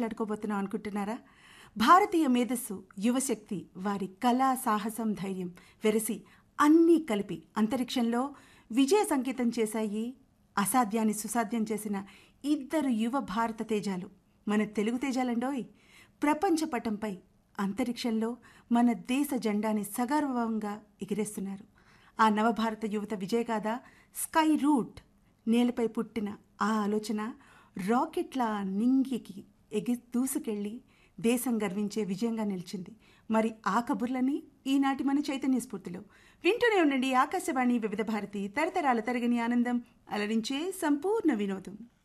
మాట్లాడుకోబోతున్నాం అనుకుంటున్నారా భారతీయ మేధస్సు యువశక్తి వారి కళా సాహసం ధైర్యం వెరసి అన్నీ కలిపి అంతరిక్షంలో విజయ సంకేతం చేశాయి అసాధ్యాన్ని సుసాధ్యం చేసిన ఇద్దరు యువ భారత తేజాలు మన తెలుగు తేజాలండోయ్ ప్రపంచ పటంపై అంతరిక్షంలో మన దేశ జెండాని సగర్వంగా ఎగిరేస్తున్నారు ఆ నవభారత యువత విజయగాథ స్కై రూట్ నేలపై పుట్టిన ఆ ఆలోచన రాకెట్ల నింగికి ఎగి దూసుకెళ్ళి దేశం గర్వించే విజయంగా నిలిచింది మరి ఆ కబుర్లని ఈనాటి మన చైతన్య స్ఫూర్తిలో వింటూనే ఉండండి ఆకాశవాణి వివిధ భారతి తరతరాల తరగని ఆనందం అలరించే సంపూర్ణ వినోదం